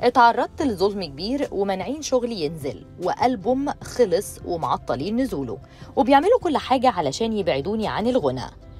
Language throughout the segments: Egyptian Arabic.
اتعرضت لظلم كبير ومانعين شغلي ينزل وألبوم خلص ومعطلين نزوله وبيعملوا كل حاجة علشان يبعدوني عن الغنى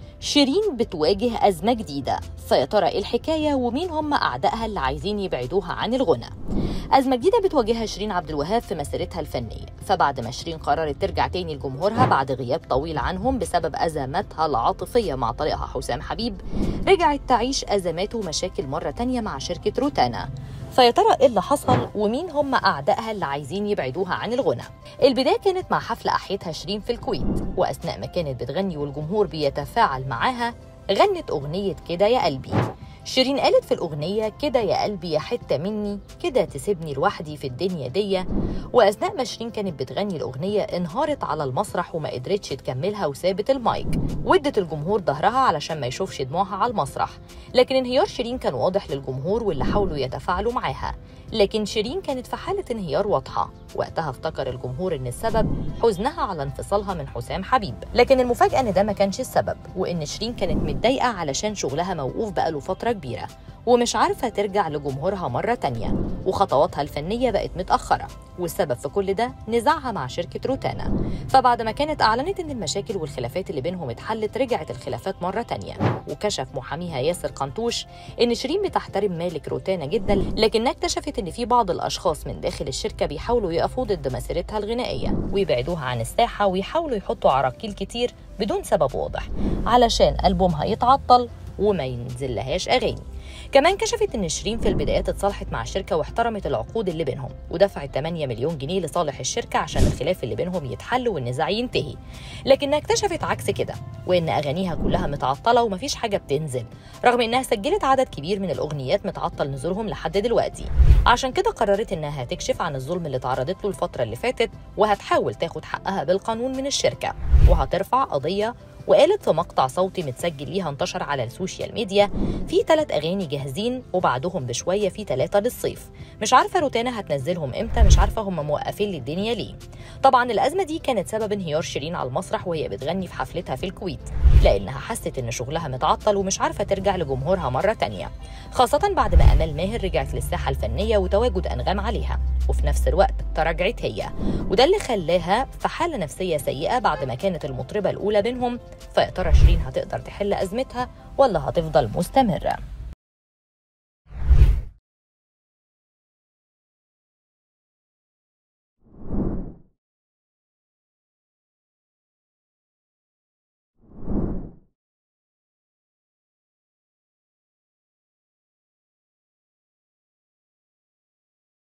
شيرين بتواجه أزمة جديدة فيا ترى إيه الحكاية ومين هم أعدائها اللي عايزين يبعدوها عن الغنى أزمة جديدة بتواجهها شيرين عبد الوهاب في مسيرتها الفنية فبعد ما شيرين قررت ترجع تاني لجمهورها بعد غياب طويل عنهم بسبب أزماتها العاطفية مع طريقها حسام حبيب رجعت تعيش أزمات ومشاكل مرة تانية مع شركة روتانا فيا ترى ايه اللي حصل ومين هم اعدائها اللي عايزين يبعدوها عن الغنى البدايه كانت مع حفله احيتها شيرين في الكويت واثناء ما كانت بتغني والجمهور بيتفاعل معاها غنت اغنيه كده يا قلبي شيرين قالت في الأغنية كده يا قلبي يا حتة مني كده تسيبني لوحدي في الدنيا دي وأثناء ما شيرين كانت بتغني الأغنية انهارت على المسرح وما قدرتش تكملها وسابت المايك ودت الجمهور ظهرها علشان ما يشوفش دموعها على المسرح لكن انهيار شيرين كان واضح للجمهور واللي حاولوا يتفاعلوا معاها لكن شيرين كانت في حالة انهيار واضحة وقتها افتكر الجمهور ان السبب حزنها على انفصالها من حسام حبيب لكن المفاجأة ان ده ما كانش السبب وان شيرين كانت متضايقة علشان شغلها موقوف بقاله فترة كبيرة ومش عارفة ترجع لجمهورها مرة تانية وخطواتها الفنية بقت متأخرة والسبب في كل ده نزاعها مع شركة روتانا فبعد ما كانت أعلنت إن المشاكل والخلافات اللي بينهم اتحلت رجعت الخلافات مرة تانية وكشف محاميها ياسر قنطوش إن شيرين بتحترم مالك روتانا جدا لكنها اكتشفت إن في بعض الأشخاص من داخل الشركة بيحاولوا يقفوا ضد مسيرتها الغنائية ويبعدوها عن الساحة ويحاولوا يحطوا عراقيل كتير بدون سبب واضح علشان ألبومها يتعطل وما ينزلهاش أغاني كمان كشفت ان شيرين في البدايات اتصالحت مع الشركه واحترمت العقود اللي بينهم ودفعت 8 مليون جنيه لصالح الشركه عشان الخلاف اللي بينهم يتحل والنزاع ينتهي لكنها اكتشفت عكس كده وان اغانيها كلها متعطله ومفيش حاجه بتنزل رغم انها سجلت عدد كبير من الاغنيات متعطل نزولهم لحد دلوقتي عشان كده قررت انها هتكشف عن الظلم اللي تعرضت له الفتره اللي فاتت وهتحاول تاخد حقها بالقانون من الشركه وهترفع قضيه وقالت في مقطع صوتي متسجل ليها انتشر على السوشيال ميديا في ثلاث اغاني جاهزين وبعدهم بشويه في ثلاثه للصيف مش عارفه روتانا هتنزلهم امتى مش عارفه هم موقفين للدنيا ليه طبعا الازمه دي كانت سبب انهيار شيرين على المسرح وهي بتغني في حفلتها في الكويت لانها حست ان شغلها متعطل ومش عارفه ترجع لجمهورها مره تانية خاصه بعد ما امال ماهر رجعت للساحه الفنيه وتواجد انغام عليها وفي نفس الوقت تراجعت هي وده اللي خلاها في حاله نفسيه سيئه بعد ما كانت المطربه الاولى بينهم فيا ترى شيرين هتقدر تحل ازمتها ولا هتفضل مستمره